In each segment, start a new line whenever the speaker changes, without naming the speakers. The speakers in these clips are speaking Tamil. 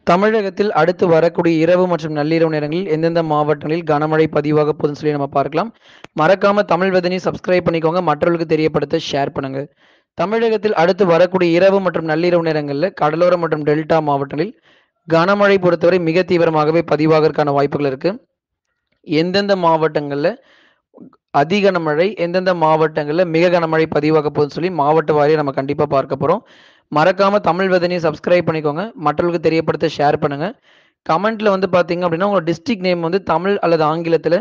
தமிழகத்தில் அடுத்து வரக்கூடிய இரவு மற்றும் நள்ளிரவு நேரங்களில் எந்தெந்த மாவட்டங்களில் கனமழை பதிவாக போகுதுன்னு சொல்லி நம்ம பார்க்கலாம் மறக்காம தமிழ் வதனி சப்ஸ்கிரைப் பண்ணிக்கோங்க மற்றவர்களுக்கு தெரியப்படுத்த ஷேர் பண்ணுங்க தமிழகத்தில் அடுத்து வரக்கூடிய இரவு மற்றும் நள்ளிரவு நேரங்களில் கடலோர மற்றும் டெல்டா மாவட்டங்களில் கனமழை பொறுத்தவரை மிக தீவிரமாகவே பதிவாகிறதுக்கான வாய்ப்புகள் இருக்கு எந்தெந்த மாவட்டங்களில் அதி கனமழை எந்தெந்த மாவட்டங்களில் மிக கனமழை பதிவாக போகுதுன்னு சொல்லி மாவட்ட வாரியாக நம்ம கண்டிப்பாக பார்க்க போகிறோம் மறக்காம தமிழ் வதனியை சப்ஸ்கிரைப் பண்ணிக்கோங்க மற்றவர்களுக்கு தெரியப்படுத்த ஷேர் பண்ணுங்க கமெண்ட்ல வந்து பார்த்தீங்க அப்படின்னா உங்களோட டிஸ்ட்ரிக்ட் நேம் வந்து தமிழ் அல்லது ஆங்கிலத்தில்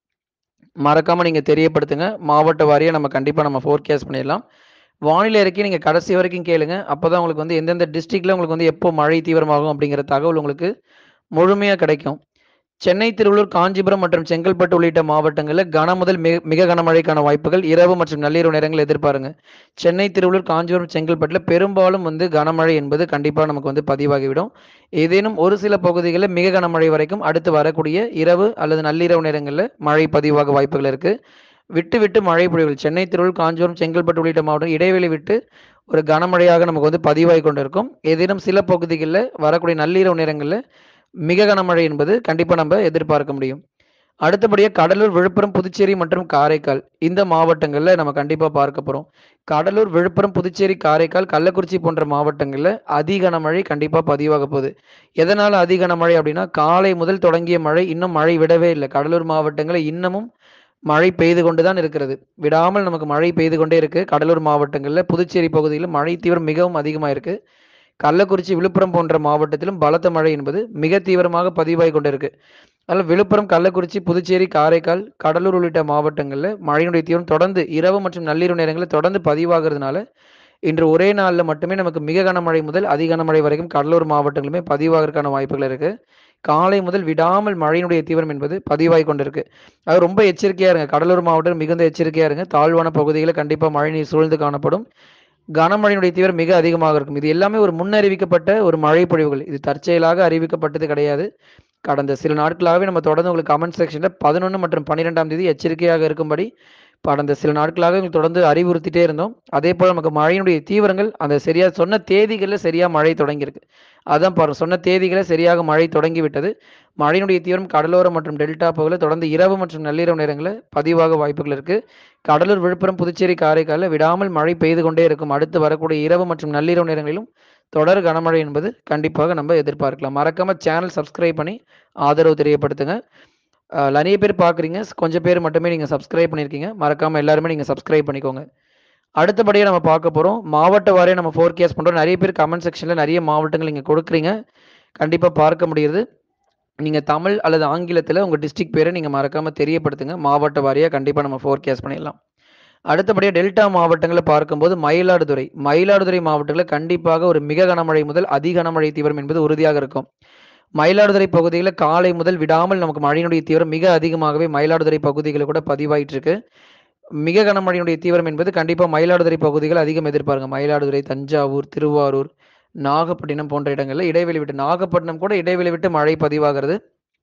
மறக்காம நீங்க தெரியப்படுத்துங்க மாவட்ட வாரியாக நம்ம கண்டிப்பாக நம்ம ஃபோர்கேஸ்ட் பண்ணிடலாம் வானிலை அறிக்கை நீங்கள் கடைசி வரைக்கும் கேளுங்க அப்பதான் உங்களுக்கு வந்து எந்தெந்த டிஸ்ட்ரிக்ட்ல உங்களுக்கு வந்து எப்போ மழை தீவிரமாகும் அப்படிங்கிற தகவல் உங்களுக்கு முழுமையாக கிடைக்கும் சென்னை திருவள்ளூர் காஞ்சிபுரம் மற்றும் செங்கல்பட்டு உள்ளிட்ட மாவட்டங்களில் கன முதல் மிக மிக கனமழைக்கான வாய்ப்புகள் இரவு மற்றும் நள்ளிரவு நேரங்கள் எதிர்பாருங்க சென்னை திருவள்ளூர் காஞ்சிபுரம் செங்கல்பட்டில் பெரும்பாலும் வந்து கனமழை என்பது கண்டிப்பாக நமக்கு வந்து பதிவாகிவிடும் ஏதேனும் ஒரு சில பகுதிகளில் மிக கனமழை வரைக்கும் அடுத்து வரக்கூடிய இரவு அல்லது நள்ளிரவு நேரங்களில் மழை பதிவாக வாய்ப்புகள் இருக்கு விட்டு விட்டு மழை பொழிவுகள் சென்னை திருவள்ளூர் காஞ்சிபுரம் செங்கல்பட்டு உள்ளிட்ட மாவட்டம் இடைவெளி விட்டு ஒரு கனமழையாக நமக்கு வந்து பதிவாகி கொண்டிருக்கும் ஏதேனும் சில பகுதிகளில் வரக்கூடிய நள்ளிரவு நேரங்களில் மிக கனமழை என்பது கண்டிப்பாக நம்ம எதிர்பார்க்க முடியும் அடுத்தபடியாக கடலூர் விழுப்புரம் புதுச்சேரி மற்றும் காரைக்கால் இந்த மாவட்டங்களில் நம்ம கண்டிப்பாக பார்க்க போகிறோம் கடலூர் விழுப்புரம் புதுச்சேரி காரைக்கால் கள்ளக்குறிச்சி போன்ற மாவட்டங்களில் அதி கனமழை கண்டிப்பாக பதிவாக போகுது எதனால் அதி கனமழை அப்படின்னா காலை முதல் தொடங்கிய மழை இன்னும் மழை விடவே இல்லை கடலூர் மாவட்டங்களில் இன்னமும் மழை பெய்து கொண்டு தான் இருக்கிறது விடாமல் நமக்கு மழை பெய்து கொண்டே இருக்கு கடலூர் மாவட்டங்களில் புதுச்சேரி பகுதியில் மழை தீவிரம் மிகவும் அதிகமாக இருக்கு கள்ளக்குறிச்சி விழுப்புரம் போன்ற மாவட்டத்திலும் பலத்த மழை என்பது மிக தீவிரமாக பதிவாகி கொண்டிருக்கு அதனால் விழுப்புரம் கள்ளக்குறிச்சி புதுச்சேரி காரைக்கால் கடலூர் உள்ளிட்ட மாவட்டங்களில் மழையினுடைய தீவிரம் தொடர்ந்து இரவு மற்றும் நள்ளிரவு நேரங்களில் தொடர்ந்து பதிவாகிறதுனால இன்று ஒரே நாளில் மட்டுமே நமக்கு மிக கனமழை முதல் அதி கனமழை வரைக்கும் கடலூர் மாவட்டங்களுமே பதிவாகிறதுக்கான வாய்ப்புகள் இருக்கு காலை முதல் விடாமல் மழையினுடைய தீவிரம் என்பது பதிவாகி கொண்டிருக்கு அது ரொம்ப எச்சரிக்கையா இருங்க கடலூர் மாவட்டம் மிகுந்த எச்சரிக்கையா இருங்க தாழ்வான பகுதிகளில் கண்டிப்பாக மழை நீர் சூழ்ந்து காணப்படும் கனமழையினுடைய தீவிரம் மிக அதிகமாக இருக்கும் இது எல்லாமே ஒரு முன்னறிவிக்கப்பட்ட ஒரு மழை பொழிவுகள் இது தற்செயலாக அறிவிக்கப்பட்டது கிடையாது கடந்த சில நாட்களாகவே நம்ம தொடர்ந்து உங்களுக்கு கமெண்ட் செக்ஷனில் பதினொன்று மற்றும் பன்னிரெண்டாம் தேதி எச்சரிக்கையாக இருக்கும்படி கடந்த சில நாட்களாக உங்களுக்கு தொடர்ந்து அறிவுறுத்திட்டே இருந்தோம் அதே போல் நமக்கு மழையினுடைய தீவிரங்கள் அந்த சரியா சொன்ன தேதிகளில் சரியா மழை தொடங்கியிருக்கு அதான் பாருங்க சொன்ன தேதிகளை சரியாக மழை தொடங்கி விட்டது மழையினுடைய தீவிரம் கடலோரம் மற்றும் டெல்டா பகுதியில் தொடர்ந்து இரவு மற்றும் நள்ளிரவு நேரங்களில் பதிவாக வாய்ப்புகள் இருக்கு கடலூர் விழுப்புரம் புதுச்சேரி காரைக்காலில் விடாமல் மழை பெய்து கொண்டே இருக்கும் அடுத்து வரக்கூடிய இரவு மற்றும் நள்ளிரவு நேரங்களிலும் தொடர் கனமழை என்பது கண்டிப்பாக நம்ம எதிர்பார்க்கலாம் மறக்காம சேனல் சப்ஸ்கிரைப் பண்ணி ஆதரவு தெரியப்படுத்துங்க நிறைய பேர் பார்க்குறீங்க கொஞ்சம் பேர் மட்டுமே நீங்கள் சப்ஸ்கிரைப் பண்ணியிருக்கீங்க மறக்காமல் எல்லாருமே நீங்கள் சப்ஸ்கிரைப் பண்ணிக்கோங்க அடுத்தபடியாக நம்ம பார்க்க போகிறோம் மாவட்ட வாரியாக நம்ம ஃபோர்கேஸ் பண்ணுறோம் நிறைய பேர் கமெண்ட் செக்ஷனில் நிறைய மாவட்டங்கள் நீங்கள் கொடுக்குறீங்க கண்டிப்பாக பார்க்க முடியுது நீங்கள் தமிழ் அல்லது ஆங்கிலத்தில் உங்கள் டிஸ்ட்ரிக்ட் பேரை நீங்கள் மறக்காமல் தெரியப்படுத்துங்க மாவட்ட வாரியாக கண்டிப்பாக நம்ம ஃபோர்கேஸ் பண்ணிடலாம் அடுத்தபடியாக டெல்டா மாவட்டங்களை பார்க்கும்போது மயிலாடுதுறை மயிலாடுதுறை மாவட்டங்களில் கண்டிப்பாக ஒரு மிக கனமழை முதல் அதி கனமழை தீவிரம் என்பது உறுதியாக இருக்கும் மயிலாடுதுறை பகுதியில் காலை முதல் விடாமல் நமக்கு மழையினுடைய தீவிரம் மிக அதிகமாகவே மயிலாடுதுறை பகுதிகளில் கூட பதிவாயிட்டு இருக்கு மிக கனமழையினுடைய தீவிரம் என்பது கண்டிப்பாக மயிலாடுதுறை பகுதிகள் அதிகம் எதிர்பாருங்க மயிலாடுதுறை தஞ்சாவூர் திருவாரூர் நாகப்பட்டினம் போன்ற இடங்களில் இடைவெளி விட்டு நாகப்பட்டினம் கூட இடைவெளி விட்டு மழை பதிவாகிறது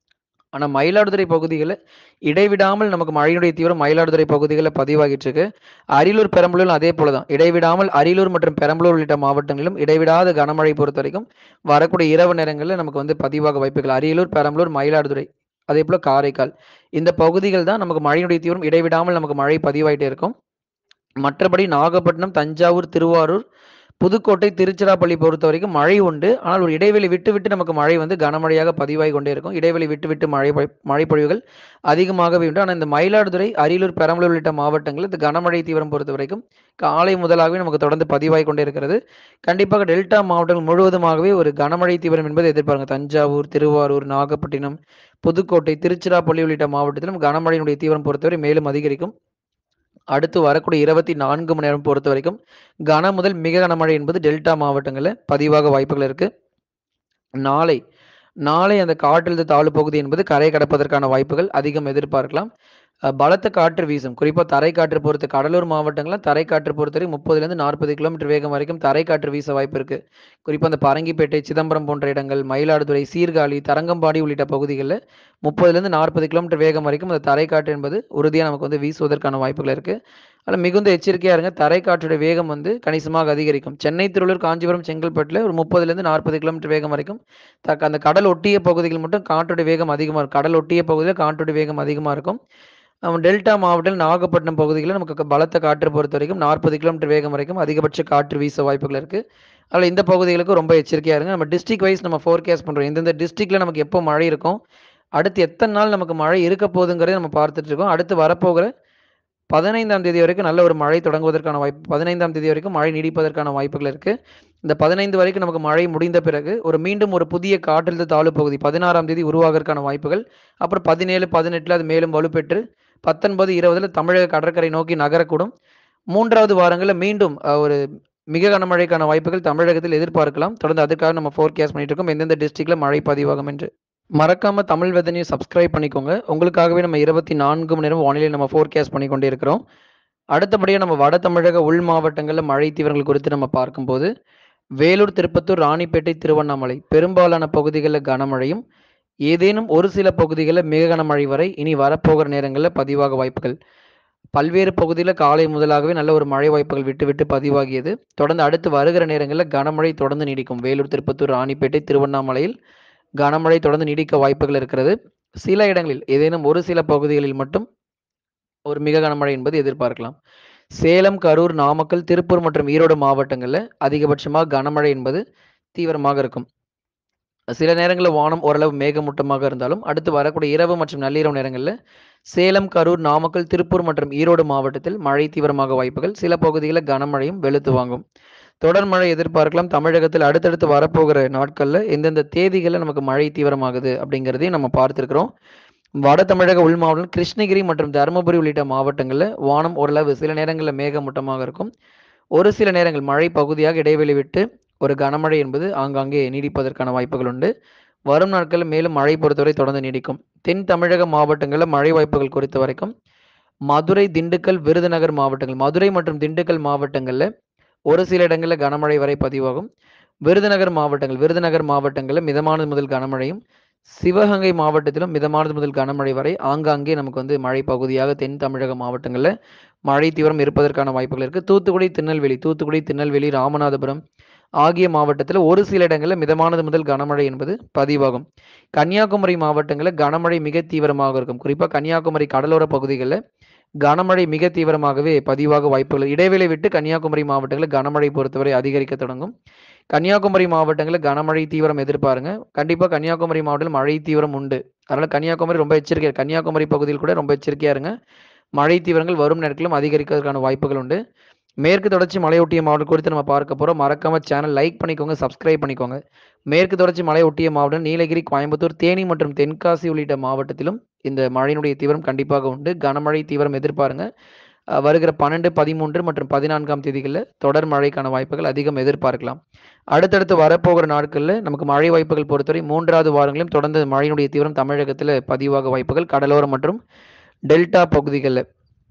ஆனால் மயிலாடுதுறை பகுதிகளில் இடைவிடாமல் நமக்கு மழையினுடைய தீவிரம் மயிலாடுதுறை பகுதிகளில் பதிவாகிட்டு இருக்கு அரியலூர் பெரம்பலூர் அதே போல தான் இடைவிடாமல் அரியலூர் மற்றும் பெரம்பலூர் உள்ளிட்ட மாவட்டங்களிலும் இடைவிடாத கனமழை பொறுத்த வரைக்கும் வரக்கூடிய இரவு நேரங்களில் நமக்கு வந்து பதிவாக வாய்ப்புகள் அரியலூர் பெரம்பலூர் மயிலாடுதுறை அதே போல காரைக்கால் இந்த பகுதிகள் தான் நமக்கு மழையினுடைய தீவிரம் இடைவிடாமல் நமக்கு மழை பதிவாயிட்டே இருக்கும் மற்றபடி நாகப்பட்டினம் தஞ்சாவூர் திருவாரூர் புதுக்கோட்டை திருச்சிராப்பள்ளி பொறுத்த வரைக்கும் மழை உண்டு ஆனால் ஒரு இடைவெளி விட்டு விட்டு நமக்கு மழை வந்து கனமழையாக பதிவாகி கொண்டே இருக்கும் இடைவெளி விட்டு விட்டு மழை மழை பொழிவுகள் அதிகமாகவே உண்டு ஆனால் இந்த மயிலாடுதுறை அரியலூர் பெரம்பலூர் உள்ளிட்ட மாவட்டங்களில் இந்த கனமழை தீவிரம் பொறுத்த வரைக்கும் காலை முதலாகவே நமக்கு தொடர்ந்து பதிவாகி கொண்டே இருக்கிறது கண்டிப்பாக டெல்டா மாவட்டங்கள் முழுவதுமாகவே ஒரு கனமழை தீவிரம் என்பதை எதிர்பாருங்க தஞ்சாவூர் திருவாரூர் நாகப்பட்டினம் புதுக்கோட்டை திருச்சிராப்பள்ளி உள்ளிட்ட மாவட்டத்திலும் கனமழையினுடைய தீவிரம் பொறுத்தவரை மேலும் அதிகரிக்கும் அடுத்து வரக்கூடிய இருபத்தி நான்கு மணி நேரம் பொறுத்த வரைக்கும் கன முதல் மிக கனமழை என்பது டெல்டா மாவட்டங்களில் பதிவாக வாய்ப்புகள் இருக்கு நாளை நாளை அந்த காற்றழுத்த தாழ்வு பகுதி என்பது கரை கடப்பதற்கான வாய்ப்புகள் அதிகம் எதிர்பார்க்கலாம் பலத்த காற்று வீசும் குறிப்பாக தரை காற்று பொறுத்து கடலூர் மாவட்டங்களில் தரை காற்று பொறுத்தவரை முப்பதுலேருந்து நாற்பது கிலோமீட்டர் வேகம் வரைக்கும் தரை காற்று வீச வாய்ப்பு இருக்கு குறிப்பாக அந்த பரங்கிப்பேட்டை சிதம்பரம் போன்ற இடங்கள் மயிலாடுதுறை சீர்காழி தரங்கம்பாடி உள்ளிட்ட பகுதிகளில் முப்பதுலேருந்து நாற்பது கிலோமீட்டர் வேகம் வரைக்கும் அந்த தரைக்காற்று என்பது உறுதியாக நமக்கு வந்து வீசுவதற்கான வாய்ப்புகள் இருக்குது அதில் மிகுந்த எச்சரிக்கையாக இருங்க தரைக்காற்றுடைய வேகம் வந்து கணிசமாக அதிகரிக்கும் சென்னை திருவள்ளூர் காஞ்சிபுரம் செங்கல்பட்டில் ஒரு முப்பதுலேருந்து நாற்பது கிலோமீட்டர் வேகம் வரைக்கும் தக்க அந்த கடல் ஒட்டிய பகுதிகள் மட்டும் காற்றுடைய வேகம் அதிகமாக இருக்கும் கடல் ஒட்டிய பகுதியில் காற்றுடைய வேகம் அதிகமாக இருக்கும் அஹ் டெல்டா மாவட்டம் நாகப்பட்டினம் பகுதிகளில் நமக்கு க- பலத்த காற்று பொறுத்த வரைக்கும் நாற்பது கிலோமீட்டர் வேகம் வரைக்கும் அதிகபட்ச காற்று வீச வாய்ப்புகள் இருக்குது அதில் இந்த பகுதிகளுக்கு ரொம்ப எச்சரிக்கையாக இருங்க நம்ம டிஸ்ட்ரிக்ட் வைஸ் நம்ம ஃபோர்காஸ்ட் பண்ணுறோம் எந்தெந்த டிஸ்ட்ரிக்டில் நமக்கு எப்போ மழை இருக்கும் அடுத்து எத்தனை நாள் நமக்கு மழை இருக்க போகுதுங்கிறத நம்ம பார்த்துட்டு இருக்கோம் அடுத்து வரப்போகிற பதினைந்தாம் தேதி வரைக்கும் நல்ல ஒரு மழை தொடங்குவதற்கான வாய்ப்பு பதினைந்தாம் தேதி வரைக்கும் மழை நீடிப்பதற்கான வாய்ப்புகள் இருக்குது இந்த பதினைந்து வரைக்கும் நமக்கு மழை முடிந்த பிறகு ஒரு மீண்டும் ஒரு புதிய காற்றழுத்த தாழ்வு பகுதி பதினாறாம் தேதி உருவாகிறதுக்கான வாய்ப்புகள் அப்புறம் பதினேழு பதினெட்டில் அது மேலும் வலுப்பெற்று பத்தொன்பது இருபதுல தமிழக கடற்கரை நோக்கி நகரக்கூடும் மூன்றாவது வாரங்களில் மீண்டும் அஹ், ஒரு மிக கனமழைக்கான வாய்ப்புகள் தமிழகத்தில் எதிர்பார்க்கலாம் தொடர்ந்து அதுக்காக நம்ம ஃபோர்காஸ்ட் பண்ணிட்டு இருக்கோம் எந்தெந்த டிஸ்ட்ரிக்ட்ல மழை பதிவாகும் என்று மறக்காம தமிழ் வெதனையும் சப்ஸ்கிரைப் பண்ணிக்கோங்க உங்களுக்காகவே நம்ம இருபத்தி நான்கு மணி நேரம் வானிலை நம்ம ஃபோர்காஸ்ட் பண்ணி கொண்டே இருக்கிறோம் அடுத்தபடியாக நம்ம வட தமிழக உள் மாவட்டங்களில் மழை தீவிரங்கள் குறித்து நம்ம பார்க்கும்போது வேலூர் திருப்பத்தூர் ராணிப்பேட்டை திருவண்ணாமலை பெரும்பாலான பகுதிகளில் கனமழையும் ஏதேனும் ஒரு சில பகுதிகளில் மிக கனமழை வரை இனி வரப்போகிற நேரங்களில் பதிவாக வாய்ப்புகள் பல்வேறு பகுதியில் காலை முதலாகவே நல்ல ஒரு மழை வாய்ப்புகள் விட்டு விட்டு பதிவாகியது தொடர்ந்து அடுத்து வருகிற நேரங்களில் கனமழை தொடர்ந்து நீடிக்கும் வேலூர் திருப்பத்தூர் ராணிப்பேட்டை திருவண்ணாமலையில் கனமழை தொடர்ந்து நீடிக்க வாய்ப்புகள் இருக்கிறது சில இடங்களில் ஏதேனும் ஒரு சில பகுதிகளில் மட்டும் ஒரு மிக கனமழை என்பது எதிர்பார்க்கலாம் சேலம் கரூர் நாமக்கல் திருப்பூர் மற்றும் ஈரோடு மாவட்டங்களில் அதிகபட்சமாக கனமழை என்பது தீவிரமாக இருக்கும் சில நேரங்களில் வானம் ஓரளவு மேகமூட்டமாக இருந்தாலும் அடுத்து வரக்கூடிய இரவு மற்றும் நள்ளிரவு நேரங்களில் சேலம் கரூர் நாமக்கல் திருப்பூர் மற்றும் ஈரோடு மாவட்டத்தில் மழை தீவிரமாக வாய்ப்புகள் சில பகுதிகளில் கனமழையும் வெளுத்து வாங்கும் தொடர் மழை எதிர்பார்க்கலாம் தமிழகத்தில் அடுத்தடுத்து வரப்போகிற நாட்களில் எந்தெந்த தேதிகளில் நமக்கு மழை தீவிரமாகுது அப்படிங்கிறதையும் நம்ம பார்த்துருக்குறோம் வட தமிழக உள் மாவட்டம் கிருஷ்ணகிரி மற்றும் தருமபுரி உள்ளிட்ட மாவட்டங்களில் வானம் ஓரளவு சில நேரங்களில் மேகமூட்டமாக இருக்கும் ஒரு சில நேரங்கள் மழை பகுதியாக இடைவெளி விட்டு ஒரு கனமழை என்பது ஆங்காங்கே நீடிப்பதற்கான வாய்ப்புகள் உண்டு வரும் நாட்களில் மேலும் மழை பொறுத்தவரை தொடர்ந்து நீடிக்கும் தென் தமிழக மாவட்டங்களில் மழை வாய்ப்புகள் குறித்த வரைக்கும் மதுரை திண்டுக்கல் விருதுநகர் மாவட்டங்கள் மதுரை மற்றும் திண்டுக்கல் மாவட்டங்களில் ஒரு சில இடங்களில் கனமழை வரை பதிவாகும் விருதுநகர் மாவட்டங்கள் விருதுநகர் மாவட்டங்களில் மிதமானது முதல் கனமழையும் சிவகங்கை மாவட்டத்திலும் மிதமானது முதல் கனமழை வரை ஆங்காங்கே நமக்கு வந்து மழை பகுதியாக தென் தமிழக மாவட்டங்களில் மழை தீவிரம் இருப்பதற்கான வாய்ப்புகள் இருக்குது தூத்துக்குடி திருநெல்வேலி தூத்துக்குடி திருநெல்வேலி ராமநாதபுரம் ஆகிய மாவட்டத்தில் ஒரு சில இடங்களில் மிதமானது முதல் கனமழை என்பது பதிவாகும் கன்னியாகுமரி மாவட்டங்களில் கனமழை மிக தீவிரமாக இருக்கும் குறிப்பாக கன்னியாகுமரி கடலோர பகுதிகளில் கனமழை மிக தீவிரமாகவே பதிவாக வாய்ப்புகள் இடைவேளை விட்டு கன்னியாகுமரி மாவட்டங்களில் கனமழை பொறுத்தவரை அதிகரிக்க தொடங்கும் கன்னியாகுமரி மாவட்டங்களில் கனமழை தீவிரம் எதிர்பாருங்க கண்டிப்பாக கன்னியாகுமரி மாவட்டத்தில் மழை தீவிரம் உண்டு அதனால் கன்னியாகுமரி ரொம்ப எச்சரிக்கை கன்னியாகுமரி பகுதியில் கூட ரொம்ப எச்சரிக்கையாக இருங்க மழை தீவிரங்கள் வரும் நேரத்திலும் அதிகரிக்கிறதுக்கான வாய்ப்புகள் உண்டு மேற்கு தொடர்ச்சி மலையொட்டிய மாவட்டம் குறித்து நம்ம பார்க்க போகிறோம் மறக்காம சேனல் லைக் பண்ணிக்கோங்க சப்ஸ்கிரைப் பண்ணிக்கோங்க மேற்கு தொடர்ச்சி மலையொட்டிய மாவட்டம் நீலகிரி கோயம்புத்தூர் தேனி மற்றும் தென்காசி உள்ளிட்ட மாவட்டத்திலும் இந்த மழையினுடைய தீவிரம் கண்டிப்பாக உண்டு கனமழை தீவிரம் எதிர்பாருங்க அஹ் வருகிற பன்னெண்டு பதிமூன்று மற்றும் பதினான்காம் தேதிகளில் தொடர் மழைக்கான வாய்ப்புகள் அதிகம் எதிர்பார்க்கலாம் அடுத்தடுத்து வரப்போகிற நாட்களில் நமக்கு மழை வாய்ப்புகள் பொறுத்தவரை மூன்றாவது வாரங்களிலும் தொடர்ந்து மழையினுடைய தீவிரம் தமிழகத்தில் பதிவாக வாய்ப்புகள் கடலோரம் மற்றும் டெல்டா பகுதிகளில்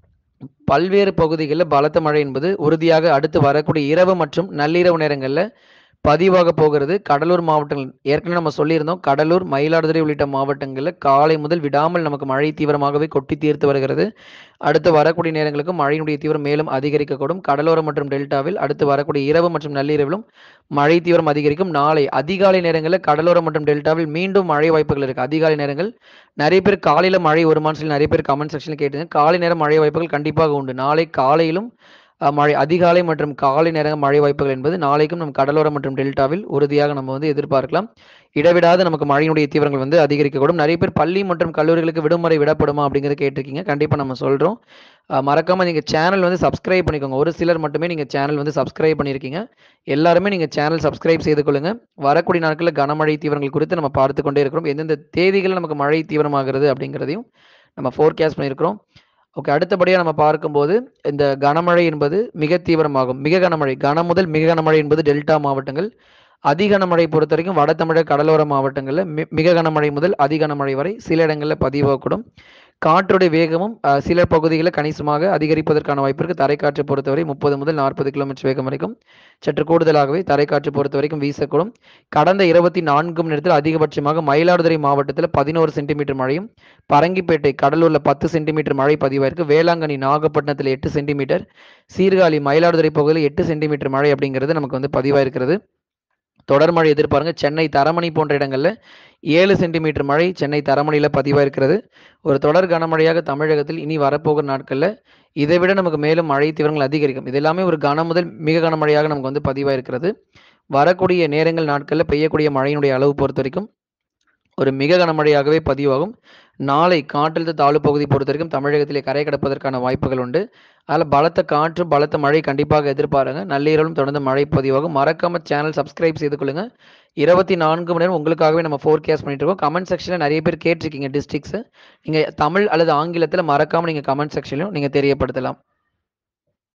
பல்வேறு பகுதிகளில் பலத்த மழை என்பது உறுதியாக அடுத்து வரக்கூடிய இரவு மற்றும் நள்ளிரவு நேரங்களில் பதிவாக போகிறது கடலூர் மாவட்டங்கள் ஏற்கனவே நம்ம சொல்லியிருந்தோம் கடலூர் மயிலாடுதுறை உள்ளிட்ட மாவட்டங்களில் காலை முதல் விடாமல் நமக்கு மழை தீவிரமாகவே கொட்டி தீர்த்து வருகிறது அடுத்து வரக்கூடிய நேரங்களுக்கு மழையினுடைய தீவிரம் மேலும் அதிகரிக்கக்கூடும் கடலோரம் மற்றும் டெல்டாவில் அடுத்து வரக்கூடிய இரவு மற்றும் நள்ளிரவிலும் மழை தீவிரம் அதிகரிக்கும் நாளை அதிகாலை நேரங்களில் கடலோரம் மற்றும் டெல்டாவில் மீண்டும் மழை வாய்ப்புகள் இருக்கு அதிகாலை நேரங்கள் நிறைய பேர் காலையில மழை வருமான்னு சொல்லி நிறைய பேர் கமெண்ட் செக்ஷனில் கேட்டுங்க காலை நேரம் மழை வாய்ப்புகள் கண்டிப்பாக உண்டு நாளை காலையிலும் அஹ், மழை அதிகாலை மற்றும் காலை நேர மழை வாய்ப்புகள் என்பது நாளைக்கும் நம் கடலோரம் மற்றும் டெல்டாவில் உறுதியாக நம்ம வந்து எதிர்பார்க்கலாம் இடைவிடாது நமக்கு மழையினுடைய தீவிரங்கள் வந்து அதிகரிக்கக்கூடும் நிறைய பேர் பள்ளி மற்றும் கல்லூரிகளுக்கு விடுமுறை விடப்படுமா அப்படிங்கிறத கேட்டிருக்கீங்க கண்டிப்பாக நம்ம சொல்கிறோம் மறக்காமல் நீங்கள் சேனல் வந்து சப்ஸ்கிரைப் பண்ணிக்கோங்க ஒரு சிலர் மட்டுமே நீங்கள் சேனல் வந்து சப்ஸ்கிரைப் பண்ணியிருக்கீங்க எல்லாருமே நீங்கள் சேனல் சப்ஸ்கிரைப் செய்து கொள்ளுங்க வரக்கூடிய நாட்களில் கனமழை தீவிரங்கள் குறித்து நம்ம பார்த்து கொண்டே இருக்கிறோம் எந்தெந்த தேதிகளில் நமக்கு மழை தீவிரமாகிறது அப்படிங்கிறதையும் நம்ம ஃபோர்காஸ்ட் பண்ணியிருக்கிறோம் ஓகே அடுத்தபடியாக நம்ம பார்க்கும்போது இந்த கனமழை என்பது மிக தீவிரமாகும் மிக கனமழை கன முதல் மிக கனமழை என்பது டெல்டா மாவட்டங்கள் அதி கனமழை பொறுத்த வரைக்கும் வட தமிழக கடலோர மாவட்டங்களில் மி- மிக கனமழை முதல் அதி கனமழை வரை சில இடங்களில் பதிவாகக்கூடும் காற்றுடைய வேகமும் அஹ், சில பகுதிகளில் கணிசமாக அதிகரிப்பதற்கான வாய்ப்பு இருக்கு தரைக்காற்று பொறுத்தவரை முப்பது முதல் நாற்பது கிலோமீட்டர் வேகம் வரைக்கும் சற்று கூடுதலாகவே தரைக்காற்று பொறுத்த வரைக்கும் வீசக்கூடும் கடந்த இருபத்தி நான்கு மணி நேரத்தில் அதிகபட்சமாக மயிலாடுதுறை மாவட்டத்தில் பதினோரு சென்டிமீட்டர் மழையும் பரங்கிப்பேட்டை கடலூர்ல பத்து சென்டிமீட்டர் மழை பதிவாயிருக்கு வேளாங்கண்ணி நாகப்பட்டினத்தில் எட்டு சென்டிமீட்டர் சீர்காழி மயிலாடுதுறை பகுதியில் எட்டு சென்டிமீட்டர் மழை அப்படிங்கிறது நமக்கு வந்து பதிவாயிருக்கிறது தொடர் மழை எதிர்பாருங்க சென்னை தரமணி போன்ற இடங்கள்ல ஏழு சென்டிமீட்டர் மழை சென்னை தரமணியில பதிவாயிருக்கிறது ஒரு தொடர் கனமழையாக தமிழகத்தில் இனி வரப்போகிற நாட்கள்ல இதை விட நமக்கு மேலும் மழை தீவிரங்கள் அதிகரிக்கும் இது எல்லாமே ஒரு கன முதல் மிக கனமழையாக நமக்கு வந்து பதிவாயிருக்கிறது வரக்கூடிய நேரங்கள் நாட்களில் பெய்யக்கூடிய மழையினுடைய அளவு பொறுத்த வரைக்கும் ஒரு மிக கனமழையாகவே பதிவாகும் நாளை காற்றழுத்த தாழ்வு பகுதி பொறுத்த வரைக்கும் தமிழகத்திலே கரை கடப்பதற்கான வாய்ப்புகள் உண்டு அதில் பலத்த காற்று பலத்த மழை கண்டிப்பாக எதிர்பாருங்க நள்ளிரவிலும் தொடர்ந்து மழை பதிவாகும் மறக்காம சேனல் சப்ஸ்கிரைப் செய்து கொள்ளுங்க இருபத்தி நான்கு மணி நேரம் உங்களுக்காகவே நம்ம ஃபோர்காஸ்ட் பண்ணிட்டு இருக்கோம் கமெண்ட் செக்ஷனில் நிறைய பேர் கேட்டிருக்கீங்க டிஸ்ட்ரிக்ஸ் நீங்கள் தமிழ் அல்லது ஆங்கிலத்தில் மறக்காம நீங்கள் கமெண்ட் செக்ஷன்லையும் நீங்கள் தெரியப்படுத்தலாம்